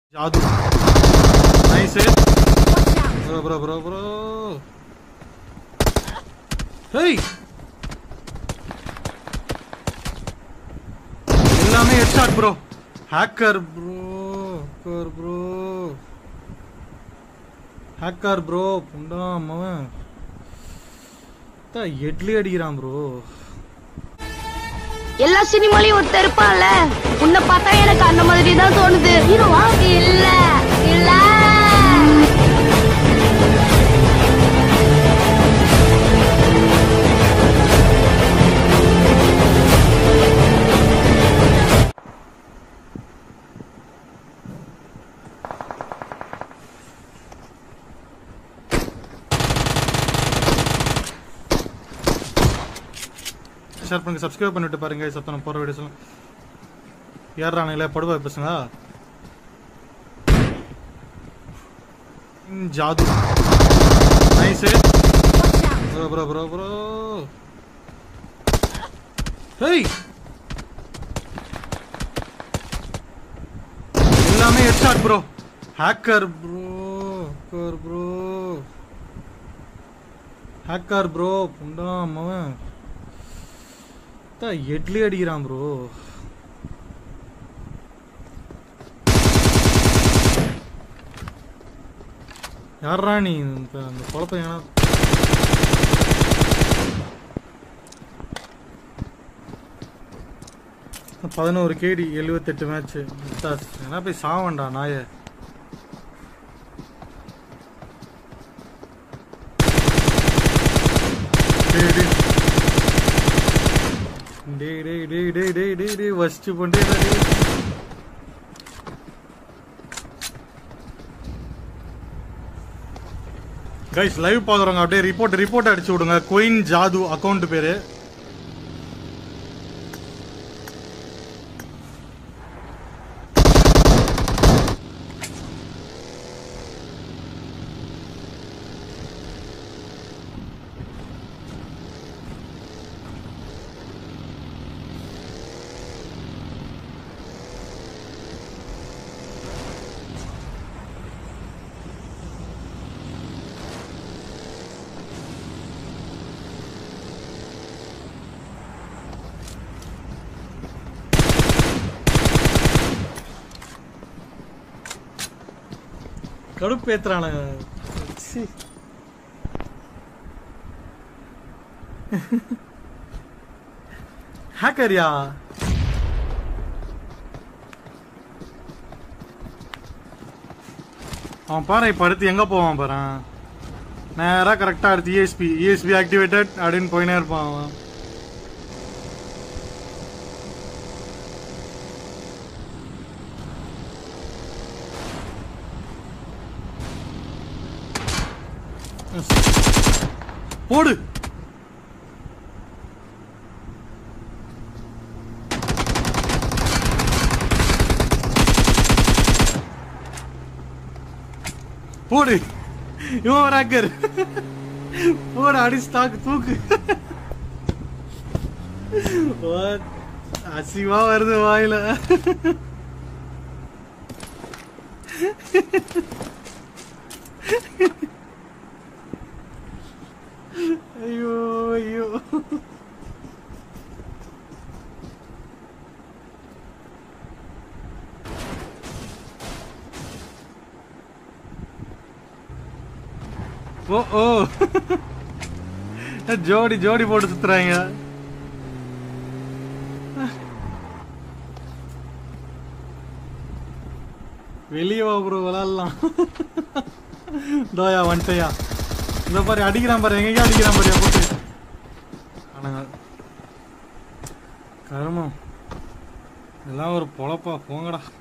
ஜாது nice bro bro bro bro hey எல்லாமே headshot bro hacker bro hacker bro hacker bro புண்டா அவன் எட்லி அடிக்கிறான் ப்ரோ எல்லா சினிமாலையும் ஒருத்தர் இருப்பான்ல உன்னை பார்த்தா எனக்கு அந்த மாதிரி தான் தோணுது ஹீரோவா இல்ல இல்ல ஷேர் பண்ணுங்க சப்ஸ்கிரைப் பண்ணிட்டு பாருங்க சத்தம் போற வீடியோஸ் எல்லாம் ஏறானுங்களே படுவா பேசுங்க ம், ஜாது nice bro bro bro bro hey எல்லாமே headshot bro hacker bro hacker bro hacker bro புண்டா அவன் எட்லி அடிக்கிறான் ப்ரோ யாரா நீ இப்ப அந்த குழப்பம் ஏன்னா பதினோரு கேடி எழுபத்தெட்டு மேட்ச் ஏன்னா போய் சாவண்டா நாய டேய், டேய். டேய் டேய் டேய் டேய் டேய் டேய் டேய் ஃபர்ஸ்ட் பண்ணே டேய் கைஸ் லைவ் பாக்குறவங்க அப்படியே ரிப்போர்ட் ரிப்போர்ட் அடிச்சு விடுங்க குயின் ஜாது அக்கவுண்ட் பேரு கடுப்பேத்துறானுங்க சீ. ஹேக்கர்யா அவன் பாரு இப்ப அடுத்து எங்க போவான் பாரு நேரா கரெக்டா அடுத்து இஎஸ்பி இஎஸ்பி ஆக்டிவேட்டட் அப்படின்னு போயினே இருப்பான் அவன் போடு போடு இவன் ஒரு ஹேக்கர் போடு அடி ஸ்டாக் தூக்கு What? அசிவா வருது வாயில ஐயோ ஐயோ ஓ ஓ ஜோடி ஜோடி போட்டு சுத்துறாங்க வெளியே வா ப்ரோ விளாடலாம் தோயா வந்துட்டயா இந்த பாரு அடிக்கிறான் பாரு எங்கேயும் அடிக்கிறான் பாரு போட்டு ஆனாங்க கருமம் இதெல்லாம் ஒரு பொழப்பா போங்கடா